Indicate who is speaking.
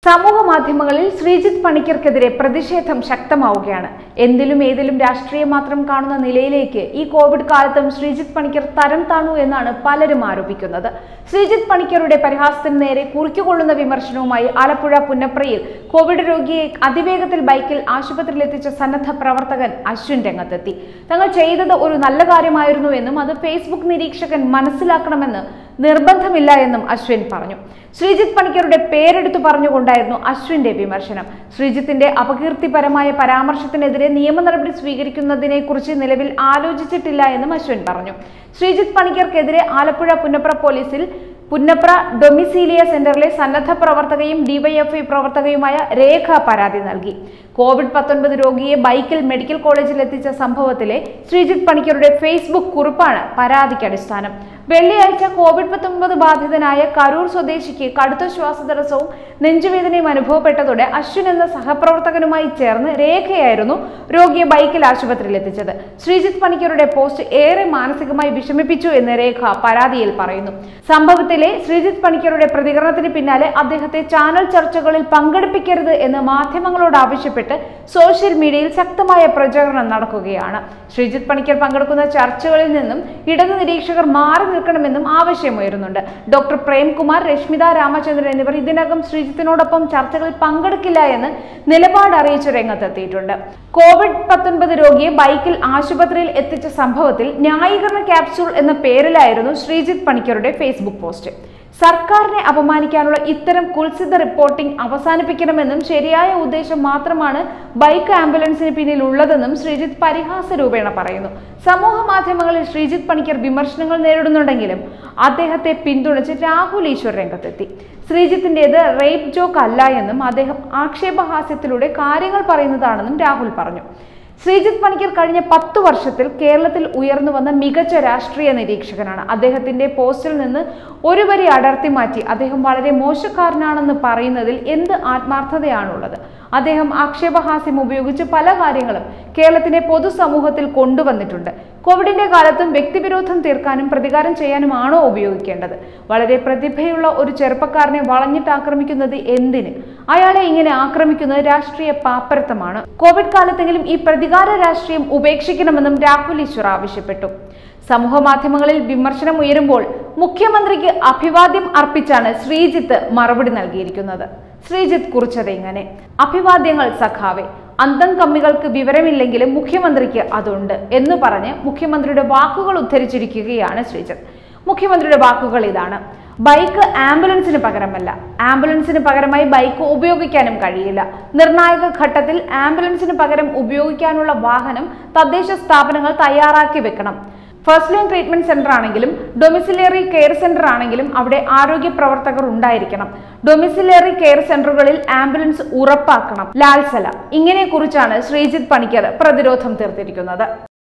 Speaker 1: സമൂഹ മാധ്യമങ്ങളിൽ ശ്രീജിത്ത് പണിക്കർക്കെതിരെ പ്രതിഷേധം ശക്തമാവുകയാണ് എന്തിലും ഏതിലും രാഷ്ട്രീയം മാത്രം കാണുന്ന നിലയിലേക്ക് ഈ കോവിഡ് കാലത്തും ശ്രീജിത്ത് പണിക്കർ തരം താണു എന്നാണ് പലരും ആരോപിക്കുന്നത് ശ്രീജിത്ത് പണിക്കരുടെ പരിഹാസത്തിന് നേരെ കുറിക്കുകൊള്ളുന്ന വിമർശനവുമായി ആലപ്പുഴ പുന്നപ്രയിൽ കോവിഡ് രോഗിയെ അതിവേഗത്തിൽ ബൈക്കിൽ ആശുപത്രിയിൽ എത്തിച്ച സന്നദ്ധ പ്രവർത്തകൻ അശ്വിൻ രംഗത്തെത്തി തങ്ങൾ ചെയ്തത് ഒരു നല്ല കാര്യമായിരുന്നു എന്നും അത് ഫേസ്ബുക്ക് നിരീക്ഷകൻ മനസ്സിലാക്കണമെന്ന് നിർബന്ധമില്ല എന്നും അശ്വിൻ പറഞ്ഞു ശ്രീജിത്ത് പണിക്കരുടെ പേരെടുത്തു പറഞ്ഞുകൊണ്ടായിരുന്നു അശ്വിന്റെ വിമർശനം ശ്രീജിത്തിന്റെ അപകീർത്തിപരമായ പരാമർശത്തിനെതിരെ നിയമ നടപടി സ്വീകരിക്കുന്നതിനെക്കുറിച്ച് നിലവിൽ ആലോചിച്ചിട്ടില്ല എന്നും അശ്വിൻ പറഞ്ഞു ശ്രീജിത്ത് പണിക്കർക്കെതിരെ ആലപ്പുഴ പുന്നപ്ര പോലീസിൽ പുന്നപ്ര ഡൊമിസീലിയ സെന്ററിലെ സന്നദ്ധ പ്രവർത്തകയും ഡിവൈഎഫ്ഐ പ്രവർത്തകയുമായ രേഖ പരാതി നൽകി കോവിഡ് പത്തൊൻപത് രോഗിയെ ബൈക്കിൽ മെഡിക്കൽ കോളേജിൽ എത്തിച്ച സംഭവത്തിലെ ശ്രീജിത്ത് പണിക്കരുടെ ഫേസ്ബുക്ക് കുറിപ്പാണ് പരാതിക്ക് അടിസ്ഥാനം വെള്ളിയാഴ്ച കോവിഡ് പത്തൊൻപത് ബാധിതനായ കരൂർ സ്വദേശിക്ക് കടുത്ത ശ്വാസതടസ്സവും നെഞ്ചുവേദനയും അനുഭവപ്പെട്ടതോടെ അശ്വിൻ എന്ന സഹപ്രവർത്തകനുമായി ചേർന്ന് രേഖയായിരുന്നു രോഗിയെ ബൈക്കിൽ ആശുപത്രിയിൽ എത്തിച്ചത് ശ്രീജിത്ത് പണിക്കരുടെ പോസ്റ്റ് ഏറെ മാനസികമായി വിഷമിപ്പിച്ചു എന്ന് രേഖ പരാതിയിൽ പറയുന്നു സംഭവത്തിലെ ശ്രീജിത്ത് പണിക്കരുടെ പ്രതികരണത്തിന് പിന്നാലെ അദ്ദേഹത്തെ ചാനൽ ചർച്ചകളിൽ പങ്കെടുപ്പിക്കരുത് എന്ന് മാധ്യമങ്ങളോട് ആവശ്യപ്പെട്ട് സോഷ്യൽ മീഡിയയിൽ ശക്തമായ പ്രചാരണം നടക്കുകയാണ് ശ്രീജിത്ത് പണിക്കർ പങ്കെടുക്കുന്ന ചർച്ചകളിൽ നിന്നും ഇടതു നിരീക്ഷകർ മാറി നിൽക്കണമെന്നും ആവശ്യമുയരുന്നുണ്ട് ഡോക്ടർ പ്രേംകുമാർ രശ്മിത രാമചന്ദ്രൻ എന്നിവർ ഇതിനകം ശ്രീജിത്തിനോടൊപ്പം ചർച്ചകളിൽ പങ്കെടുക്കില്ല എന്ന് നിലപാട് അറിയിച്ചു രംഗത്തെത്തിയിട്ടുണ്ട് കോവിഡ് പത്തൊൻപത് രോഗിയെ ബൈക്കിൽ ആശുപത്രിയിൽ എത്തിച്ച സംഭവത്തിൽ ന്യായീകരണ ക്യാപ്സ്യൂൾ എന്ന പേരിലായിരുന്നു ശ്രീജിത്ത് പണിക്കരുടെ ഫേസ്ബുക്ക് പോസ്റ്റ് സർക്കാരിനെ അപമാനിക്കാനുള്ള ഇത്തരം കുൽസിത റിപ്പോർട്ടിംഗ് അവസാനിപ്പിക്കണമെന്നും ശരിയായ ഉദ്ദേശം മാത്രമാണ് ബൈക്ക് ആംബുലൻസിന് പിന്നിൽ ഉള്ളതെന്നും ശ്രീജിത്ത് പരിഹാസ രൂപേണ പറയുന്നു സമൂഹ മാധ്യമങ്ങളിൽ ശ്രീജിത്ത് പണിക്കർ വിമർശനങ്ങൾ നേരിടുന്നുണ്ടെങ്കിലും അദ്ദേഹത്തെ പിന്തുണച്ച് രാഹുൽ ഈശ്വർ രംഗത്തെത്തി ശ്രീജിത്തിൻ്റെത് റേപ്പ് ജോക്ക് അല്ല എന്നും അദ്ദേഹം ആക്ഷേപഹാസ്യത്തിലൂടെ കാര്യങ്ങൾ പറയുന്നതാണെന്നും രാഹുൽ പറഞ്ഞു ശ്രീജിത്ത് പണിക്കർ കഴിഞ്ഞ പത്തു വർഷത്തിൽ കേരളത്തിൽ ഉയർന്നു വന്ന മികച്ച രാഷ്ട്രീയ നിരീക്ഷകനാണ് അദ്ദേഹത്തിന്റെ പോസ്റ്റിൽ നിന്ന് ഒരു വരി അടർത്തി മാറ്റി അദ്ദേഹം വളരെ മോശക്കാരനാണെന്ന് പറയുന്നതിൽ എന്ത് ആത്മാർത്ഥതയാണുള്ളത് അദ്ദേഹം ആക്ഷേപഹാസ്യം ഉപയോഗിച്ച് പല കാര്യങ്ങളും കേരളത്തിനെ പൊതുസമൂഹത്തിൽ കൊണ്ടുവന്നിട്ടുണ്ട് കോവിഡിന്റെ കാലത്തും വ്യക്തിവിരോധം തീർക്കാനും പ്രതികാരം ചെയ്യാനുമാണോ ഉപയോഗിക്കേണ്ടത് വളരെ പ്രതിഭയുള്ള ഒരു ചെറുപ്പക്കാരനെ വളഞ്ഞിട്ട് ആക്രമിക്കുന്നത് എന്തിന് അയാളെ ഇങ്ങനെ ആക്രമിക്കുന്നത് രാഷ്ട്രീയ പാപ്പരത്തമാണ് കോവിഡ് കാലത്തെങ്കിലും ഈ പ്രതികാര രാഷ്ട്രീയം ഉപേക്ഷിക്കണമെന്നും രാഹുൽ ഈശ്വർ ആവശ്യപ്പെട്ടു സമൂഹ മാധ്യമങ്ങളിൽ വിമർശനം ഉയരുമ്പോൾ മുഖ്യമന്ത്രിക്ക് അഭിവാദ്യം അർപ്പിച്ചാണ് ശ്രീജിത്ത് മറുപടി നൽകിയിരിക്കുന്നത് ശ്രീജിത്ത് കുറിച്ചത് ഇങ്ങനെ അഭിവാദ്യങ്ങൾ സഖാവെ അന്തം കമ്മികൾക്ക് വിവരമില്ലെങ്കിലും മുഖ്യമന്ത്രിക്ക് അതുണ്ട് എന്ന് പറഞ്ഞ് മുഖ്യമന്ത്രിയുടെ വാക്കുകൾ ഉദ്ധരിച്ചിരിക്കുകയാണ് ശ്രീജിത്ത് മുഖ്യമന്ത്രിയുടെ വാക്കുകൾ ഇതാണ് ബൈക്ക് ആംബുലൻസിന് പകരമല്ല ആംബുലൻസിന് പകരമായി ബൈക്ക് ഉപയോഗിക്കാനും കഴിയില്ല നിർണായക ഘട്ടത്തിൽ ആംബുലൻസിന് പകരം ഉപയോഗിക്കാനുള്ള വാഹനം തദ്ദേശ സ്ഥാപനങ്ങൾ തയ്യാറാക്കി വെക്കണം ഫസ്റ്റ് ലൈൻ ട്രീറ്റ്മെന്റ് സെന്റർ ആണെങ്കിലും ഡൊമിസിലറി കെയർ സെന്റർ ആണെങ്കിലും അവിടെ ആരോഗ്യ പ്രവർത്തകർ ഉണ്ടായിരിക്കണം ഡൊമിസിലറി കെയർ സെന്ററുകളിൽ ആംബുലൻസ് ഉറപ്പാക്കണം ലാൽസല ഇങ്ങനെ കുറിച്ചാണ് ശ്രീജിത്ത് പണിക്കർ പ്രതിരോധം തീർത്തിരിക്കുന്നത്